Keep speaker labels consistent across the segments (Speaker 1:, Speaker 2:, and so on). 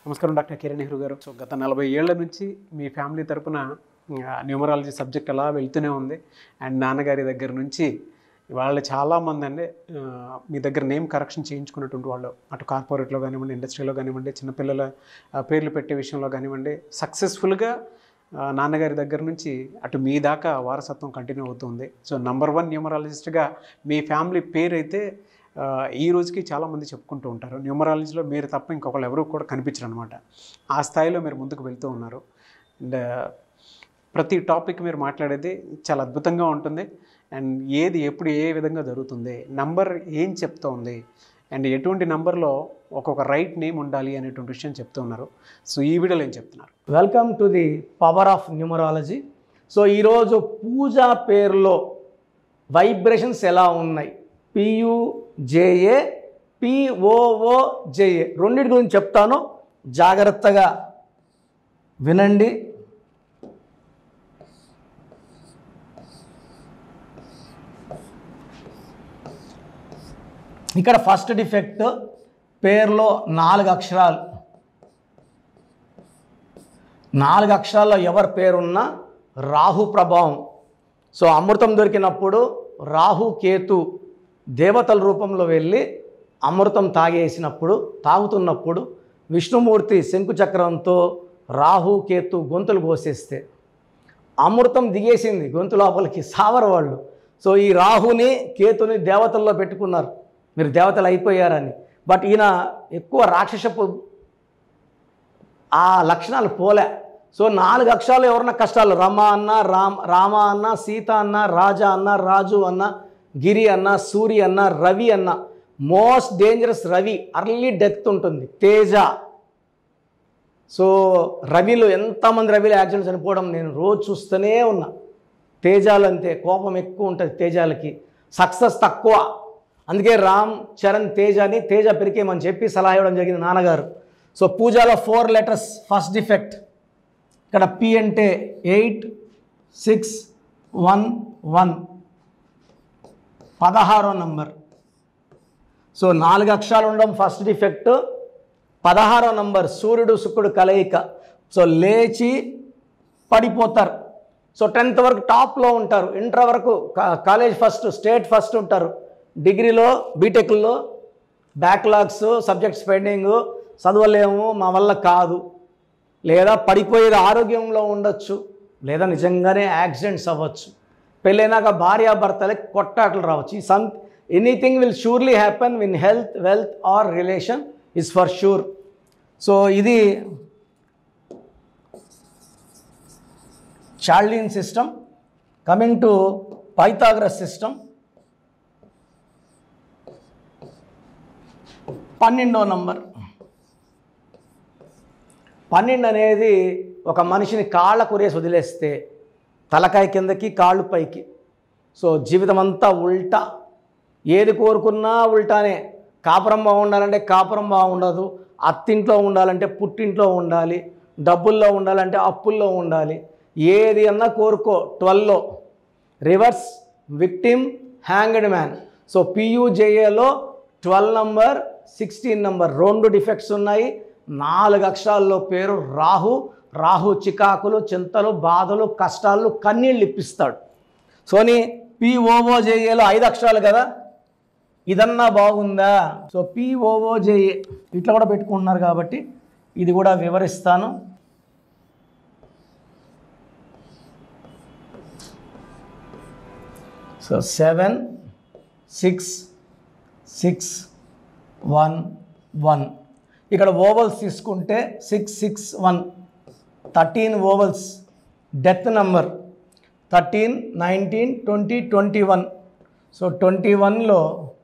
Speaker 1: నమస్కారం doctor Kiran Nehru garu so గత నలభై ఏళ్ల నుంచి మీ ఫ్యామిలీ తరపున న్యూమరాలజీ సబ్జెక్ట్ అలా వెళ్తూనే ఉంది అండ్ నాన్నగారి దగ్గర నుంచి వాళ్ళు చాలామంది అండి ఆ, మీ దగ్గర నేమ్ కరెక్షన్ చేయించుకున్నటువంటి వాళ్ళు అటు కార్పొరేట్లో కానివ్వండి ఇండస్ట్రీలో కానివ్వండి చిన్నపిల్లల ఆ, పేర్లు పెట్టే విషయంలో కానివ్వండి సక్సెస్ఫుల్గా నాన్నగారి దగ్గర నుంచి అటు మీ దాకా వారసత్వం కంటిన్యూ అవుతుంది సో నంబర్ వన్ న్యూమరాలజిస్ట్గా మీ ఫ్యామిలీ పేరు అయితే ఆ, ఈ రోజుకి చాలామంది చెప్పుకుంటూ ఉంటారు న్యూమరాలజీలో మీరు తప్ప ఇంకొకళ్ళు ఎవరు కూడా కనిపించరు అనమాట ఆ స్థాయిలో మీరు ముందుకు వెళ్తూ ఉన్నారు అండ్ ప్రతి టాపిక్ మీరు మాట్లాడేది చాలా అద్భుతంగా ఉంటుంది అండ్ ఏది ఎప్పుడు ఏ విధంగా జరుగుతుంది నంబర్ ఏం చెప్తోంది అండ్ ఎటువంటి నంబర్లో ఒక్కొక్క రైట్ నేమ్ ఉండాలి అనేటువంటి విషయం చెప్తూ ఉన్నారు సో ఈ వీడియోలో ఏం చెప్తున్నారు
Speaker 2: welcome to the power of numerology so ఈరోజు పూజా పేరులో వైబ్రేషన్స్ ఎలా ఉన్నాయి పియుజేఏ పిఓఓజేఏ రెండింటి గురించి చెప్తాను జాగ్రత్తగా వినండి ఇక్కడ ఫస్ట్ డిఫెక్ట్ పేరులో నాలుగు అక్షరాలు నాలుగు అక్షరాల్లో ఎవరి పేరున్నా రాహు ప్రభావం సో అమృతం దొరికినప్పుడు రాహు కేతు దేవతల రూపంలో వెళ్ళి అమృతం తాగేసినప్పుడు తాగుతున్నప్పుడు విష్ణుమూర్తి శంకుచక్రంతో రాహు కేతు గొంతులు కోసేస్తే అమృతం దిగేసింది గొంతు లోపలికి సావర వాళ్ళు సో ఈ రాహుని కేతుని దేవతల్లో పెట్టుకున్నారు మీరు దేవతలు అయిపోయారని బట్ ఈయన ఎక్కువ రాక్షసపు ఆ లక్షణాలు పోలే సో నాలుగు అక్షరాలు ఎవరన్నా కష్టాలు రమ అన్న రామ్ రామ అన్న సీత అన్న రాజా అన్న రాజు అన్న గిరి అన్న సూరి అన్న రవి అన్న most dangerous Ravi early death ఉంటుంది తేజ సో రవిలో ఎంతమంది రవిలో యాక్సిడెంట్ చనిపోవడం నేను రోజు చూస్తూనే ఉన్నా తేజాలు అంతే కోపం ఎక్కువ ఉంటుంది తేజాలకి సక్సెస్ తక్కువ అందుకే రామ్ చరణ్ తేజాని తేజ పెరికేమని చెప్పి సలహా ఇవ్వడం జరిగింది నాన్నగారు సో పూజలో ఫోర్ లెటర్స్ ఫస్ట్ డిఫెక్ట్ ఇక్కడ పి అంటే ఎయిట్ సిక్స్ వన్ వన్ పదహారో నంబర్ సో నాలుగు అక్షరాలు ఉండడం ఫస్ట్ డిఫెక్ట్ పదహారో నంబర్ సూర్యుడు శుక్రుడు కలయిక సో లేచి పడిపోతారు సో టెన్త్ వరకు టాప్లో ఉంటారు ఇంటర్ వరకు కా- కాలేజ్ ఫస్ట్ స్టేట్ ఫస్ట్ ఉంటారు డిగ్రీలో బీటెక్లో బ్యాక్లాగ్స్ సబ్జెక్ట్స్ పెండింగ్ చదవలేము మా వల్ల కాదు లేదా పడిపోయేది ఆరోగ్యంలో ఉండొచ్చు లేదా నిజంగానే యాక్సిడెంట్స్ అవ్వచ్చు పెళ్ళైనాక భార్యాభర్తలకి కొట్టాటలు రావచ్చు ఈ some anything will surely happen in health wealth or relation is for sure so ఇది Chaldean system coming to Pythagoras system పన్నెండో నంబర్ పన్నెండు అనేది ఒక మనిషిని కాళ్ళ కురేసి వదిలేస్తే తలకాయ కిందకి కాళ్ళు పైకి సో జీవితం అంతా ఉల్టా ఏది కోరుకున్నా ఉల్టానే కాపురం బాగుండాలంటే కాపురం బాగుండదు అత్తింట్లో ఉండాలంటే పుట్టింట్లో ఉండాలి డబ్బుల్లో ఉండాలంటే అప్పుల్లో ఉండాలి ఏది అన్నా కోరుకో ట్వెల్వ్లో reverse victim hanged man so పియుజేఏలో ట్వెల్వ్ నంబర్ సిక్స్టీన్ నంబర్ రెండు డిఫెక్ట్స్ ఉన్నాయి నాలుగు అక్షరాల్లో పేరు రాహు రాహు చికాకులు చింతలు బాధలు కష్టాలు కన్నీళ్ళు ఇప్పిస్తాడు సోని పిఓఓజేఏలో ఐదు అక్షరాలు కదా ఇదన్నా బాగుందా సో పిఓఓజేఏ ఇట్లా కూడా పెట్టుకుంటున్నారు కాబట్టి ఇది కూడా వివరిస్తాను so seven six six one one ఇక్కడ ఓవల్స్ తీసుకుంటే six six one thirteen ovals death number thirteen nineteen twenty twenty one so twenty వన్లో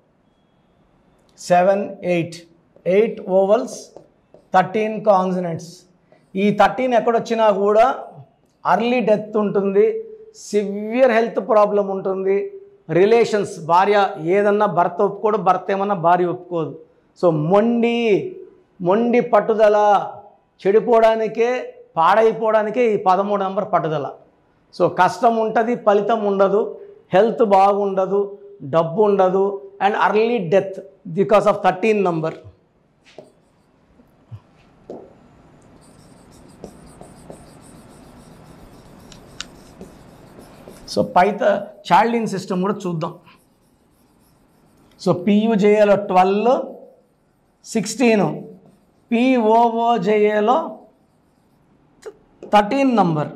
Speaker 2: seven eight eight ovals thirteen consonants ఈ థర్టీన్ ఎక్కడొచ్చినా కూడా అర్లీ డెత్ ఉంటుంది సివియర్ హెల్త్ ప్రాబ్లం ఉంటుంది relations భార్య ఏదన్నా భర్త ఒప్పుకోడు భర్త ఏమన్నా భార్య ఒప్పుకోదు సో మొండి మొండి పట్టుదల చెడిపోవడానికే పాడైపోవడానికే ఈ పదమూడు నంబర్ పట్టుదల సో కష్టం ఉంటుంది ఫలితం ఉండదు హెల్త్ బాగుండదు డబ్బు ఉండదు and early death because of thirteen number so పైత చాల్డిన్ సిస్టమ్ కూడా చూద్దాం సో పియుజేఏలో ట్వెల్వ్ సిక్స్టీన్ పిఓఓజేఏలో thirteen number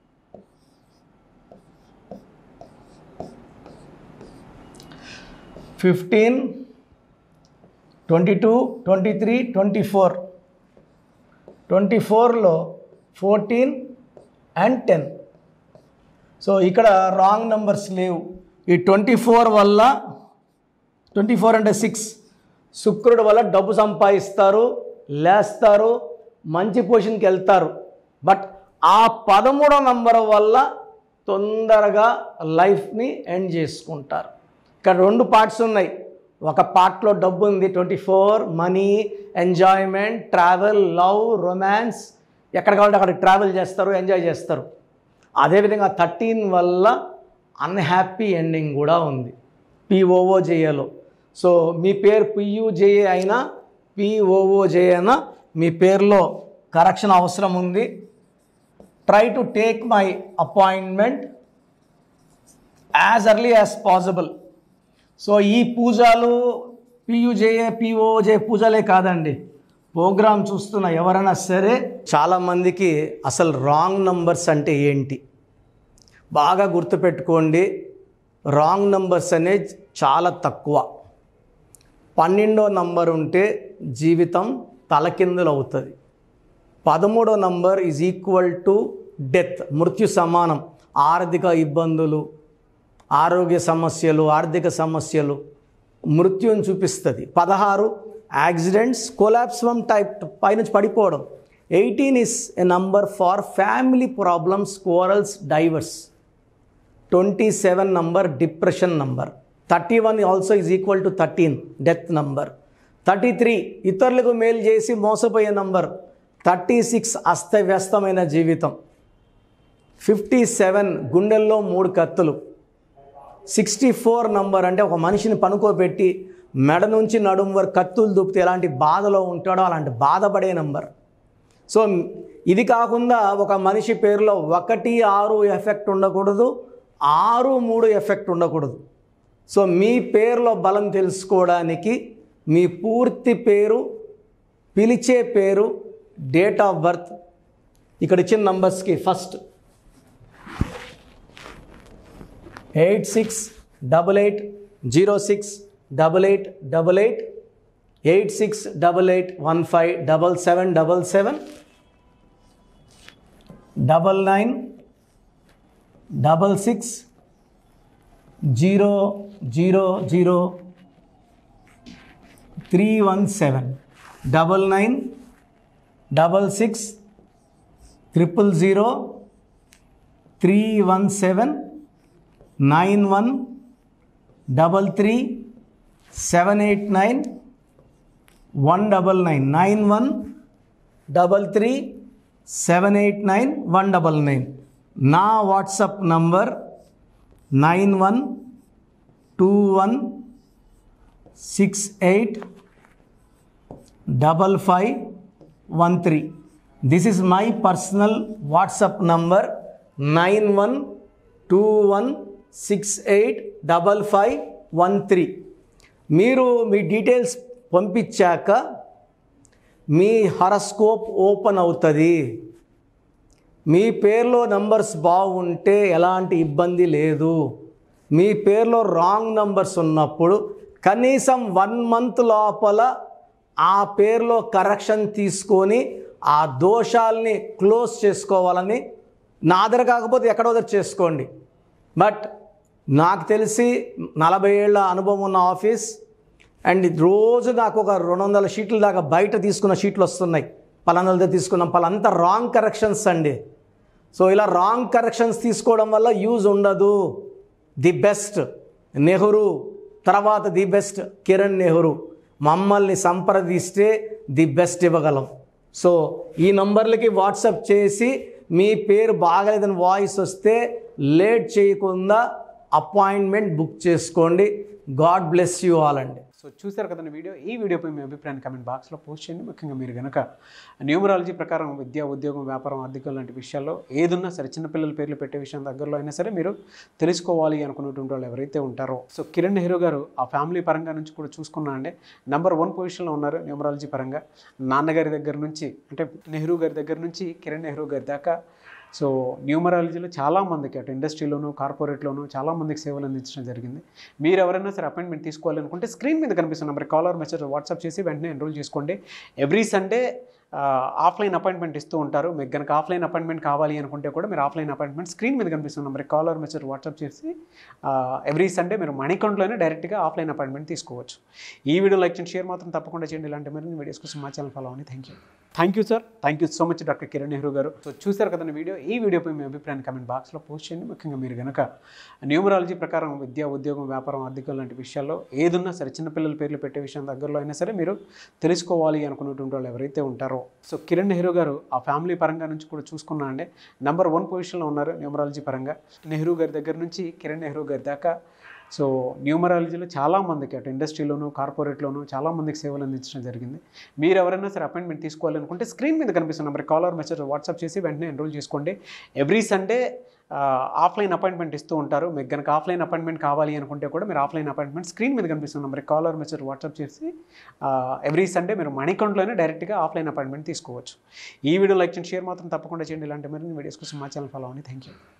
Speaker 2: fifteen twenty two twenty three twenty four twenty ఫోర్లో ఫోర్టీన్ అండ్ టెన్ సో ఇక్కడ రాంగ్ నెంబర్స్ లేవు ఈ ట్వంటీ ఫోర్ వల్ల ట్వంటీ ఫోర్ అంటే సిక్స్ శుక్రుడు వల్ల డబ్బు సంపాదిస్తారు లేస్తారు మంచి పొజిషన్కి వెళ్తారు బట్ ఆ పదమూడో నంబర్ వల్ల తొందరగా లైఫ్ని ఎండ్ చేసుకుంటారు ఇక్కడ రెండు పార్ట్స్ ఉన్నాయి ఒక పార్ట్లో డబ్బు ఉంది twenty four money enjoyment travel love romance ఎక్కడ కావాలంటే అక్కడ ట్రావెల్ చేస్తారు ఎంజాయ్ చేస్తారు అదేవిధంగా థర్టీన్ వల్ల అన్హ్యాపీ ఎండింగ్ కూడా ఉంది పిఓఓజేఏలో సో మీ పేరు పియుజేఏ అయినా పిఓఓజే అయినా మీ పేరులో కరెక్షన్ అవసరం ఉంది try to take my appointment as early as possible so ఈ పూజలు పియుజేఏ పిఓజే పూజలే కాదండి ప్రోగ్రామ్ చూస్తున్న ఎవరైనా సరే చాలామందికి అసలు రాంగ్ నంబర్స్ అంటే ఏంటి బాగా గుర్తుపెట్టుకోండి రాంగ్ నంబర్స్ అనేది చాలా తక్కువ పన్నెండో నంబర్ ఉంటే జీవితం తలకిందులు అవుతుంది పదమూడో number is equal to death మృత్యు సమానం ఆర్థిక ఇబ్బందులు ఆరోగ్య సమస్యలు ఆర్థిక సమస్యలు మృత్యుని చూపిస్తుంది పదహారు యాక్సిడెంట్స్ కొలాప్స్ ఫ్రమ్ టైప్ పైనుంచి పడిపోవడం eighteen is a number for family problems quarrels divorce twenty seven number depression number thirty one also is equal to thirteen death number thirty three ఇతరులకు మేలు చేసి మోసపోయే నంబర్ థర్టీ సిక్స్ అస్తవ్యస్తమైన జీవితం fifty seven గుండెల్లో మూడు కత్తులు సిక్స్టీ ఫోర్ నంబర్ అంటే ఒక మనిషిని పనుకోబెట్టి మెడ నుంచి నడుము వరకు కత్తులు దూపితే ఎలాంటి బాధలో ఉంటాడో అలాంటి బాధపడే నంబర్ సో ఇది కాకుండా ఒక మనిషి పేరులో ఒకటి ఆరు ఎఫెక్ట్ ఉండకూడదు ఆరు మూడు ఎఫెక్ట్ ఉండకూడదు సో మీ పేరులో బలం తెలుసుకోవడానికి మీ పూర్తి పేరు పిలిచే పేరు డేట్ ఆఫ్ బర్త్ ఇక్కడ ఇచ్చిన నంబర్స్కి first eight six double eight zero six double eight double eight eight six double eight one five double seven double seven double nine double six zero zero zero three one seven double nine double six triple zero three one seven nine one double three seven eight nine one double nine nine one double three seven eight nine one double nine నా WhatsApp number nine one two one six eight double five one three this is my personal WhatsApp number nine one two one six eight double five one three మీరు మీ details పంపించాక మీ horoscope open అవుతుంది మీ పేరులో numbers బాగుంటే ఎలాంటి ఇబ్బంది లేదు మీ పేరులో రాంగ్ నంబర్స్ ఉన్నప్పుడు కనీసం వన్ మంత్ లోపల ఆ పేరులో కరెక్షన్ తీసుకొని ఆ దోషాల్ని క్లోజ్ చేసుకోవాలని నా దగ్గర కాకపోతే ఎక్కడో దగ్గర చేసుకోండి బట్ నాకు తెలిసి నలభై ఏళ్ళ అనుభవం ఉన్న ఆఫీస్ అండ్ రోజు నాకు ఒక రెండు వందల షీట్ల దాకా బయట తీసుకున్న షీట్లు వస్తున్నాయి పలానాలతో తీసుకున్నాం పలాంతా రాంగ్ కరెక్షన్స్ అండి సో ఇలా రాంగ్ కరెక్షన్స్ తీసుకోవడం వల్ల యూజ్ ఉండదు ది బెస్ట్ నెహ్రూ తర్వాత ది బెస్ట్ కిరణ్ నెహ్రూ మమ్మల్ని సంప్రదిస్తే ది బెస్ట్ ఇవ్వగలం సో ఈ నంబర్లకి వాట్సాప్ చేసి మీ పేరు బాగలేదని వాయిస్ వస్తే లేట్ చేయకుండా అపాయింట్మెంట్ బుక్ చేసుకోండి గాడ్ బ్లెస్ యూ ఆల్ అండి
Speaker 1: సో చూశారు కదండి వీడియో ఈ వీడియోపై మీ అభిప్రాయాన్ని కమెంట్ బాక్స్లో పోస్ట్ చేయండి ముఖ్యంగా మీరు కనుక న్యూమరాలజీ ప్రకారం విద్య ఉద్యోగం వ్యాపారం ఆర్థికం లాంటి విషయాల్లో ఏదున్నా సరే చిన్నపిల్లల పేర్లు పెట్టే విషయం దగ్గరలో అయినా సరే మీరు తెలుసుకోవాలి అనుకున్నటువంటి వాళ్ళు ఎవరైతే ఉంటారో సో కిరణ్ నెహ్రూ గారు ఆ ఫ్యామిలీ పరంగా నుంచి కూడా చూసుకున్నా అండి నెంబర్ వన్ పొజిషన్లో ఉన్నారు న్యూమరాలజీ పరంగా నాన్నగారి దగ్గర నుంచి అంటే నెహ్రూ గారి దగ్గర నుంచి కిరణ్ నెహ్రూ గారి దాకా సో న్యూమరాలజీలో చాలామందికి అటు ఇండస్ట్రీలోను కార్పొరేట్లోను చాలామందికి సేవలు అందించడం జరిగింది మీరు ఎవరైనా సరే అపాయింట్మెంట్ తీసుకోవాలనుకుంటే స్క్రీన్ మీద కనిపిస్తున్న నెంబర్ కాలర్ మెసేజ్ వాట్సాప్ చేసి వెంటనే ఎన్రోల్ చేసుకోండి ఎవ్రీ సండే ఆఫ్లైన్ అపాయింట్మెంట్ ఇస్తూ ఉంటారు మీకు కనుక ఆఫ్లైన్ అపాయింట్మెంట్ కావాలి అనుకుంటే కూడా మీరు ఆఫ్లైన్ అపాయింట్మెంట్ స్క్రీన్ మీద కనిపిస్తున్న నెంబర్ కాలర్ మెసేజ్ వాట్సాప్ చేసి ఎవ్రీ సండే మీరు మణికంట్లోనే డైరెక్ట్గా ఆఫ్లైన్ అపాయింట్మెంట్ తీసుకోవచ్చు ఈ వీడియో లైక్ చేయండి షేర్ మాత్రం తప్పకుండా చేయండి ఇలాంటి మరిన్ని వీడియోస్ కోసం మా ఛానల్ ఫాలో అవ్వండి thank you thank you sir thank you so much doctor Kiran Nehru garu so చూశారు కదండి వీడియో ఈ వీడియోపై మీ అభిప్రాయాన్ని కమెంట్ బాక్స్లో పోస్ట్ చేయండి ముఖ్యంగా మీరు కనుక న్యూమరాలజీ ప్రకారం విద్య ఉద్యోగం వ్యాపారం ఆర్థికం లాంటి విషయాల్లో ఏదున్నా సరే చిన్నపిల్లల పేర్లు పెట్టే విషయం దగ్గరలో అయినా సరే మీరు తెలుసుకోవాలి అనుకున్నటువంటి వాళ్ళు ఎవరైతే ఉంటారో సో కిరణ్ నెహ్రూ గారు ఆ ఫ్యామిలీ పరంగా నుంచి కూడా చూసుకున్నా అండి నెంబర్ వన్ పొజిషన్లో ఉన్నారు న్యూమరాలజీ పరంగా నెహ్రూ గారి దగ్గర నుంచి కిరణ్ నెహ్రూ గారి దాకా సో న్యూమరాలజీలో చాలామందికి అటు ఇండస్ట్రీలోను కార్పొరేట్లోను చాలామందికి సేవలు అందించడం జరిగింది మీరు ఎవరైనా సరే అపాయింట్మెంట్ తీసుకోవాలనుకుంటే స్క్రీన్ మీద కనిపిస్తున్న నెంబర్ కాలర్ మెసేజ్ వాట్సాప్ చేసి వెంటనే ఎన్రోల్ చేసుకోండి ఎవ్రీ సండే ఆఫ్లైన్ అపాయింట్మెంట్ ఇస్తూ ఉంటారు మీకు కనుక ఆఫ్లైన్ అపాయింట్మెంట్ కావాలి అనుకుంటే కూడా మీరు ఆఫ్లైన్ అపాయింట్మెంట్ స్క్రీన్ మీద కనిపిస్తున్న నెంబర్ కాలర్ మెసేజ్ వాట్సాప్ చేసి ఎవ్రీ సండే మీరు మణికంట్లోనే డైరెక్ట్గా ఆఫ్లైన్ అపాయింట్మెంట్ తీసుకోవచ్చు ఈ వీడియో లైక్ చేయండి షేర్ మాత్రం తప్పకుండా చేయండి ఇలాంటి మరిన్ని వీడియోస్ కోసం మా ఛానల్ ఫాలో అవ్వండి థ్యాంక్ యూ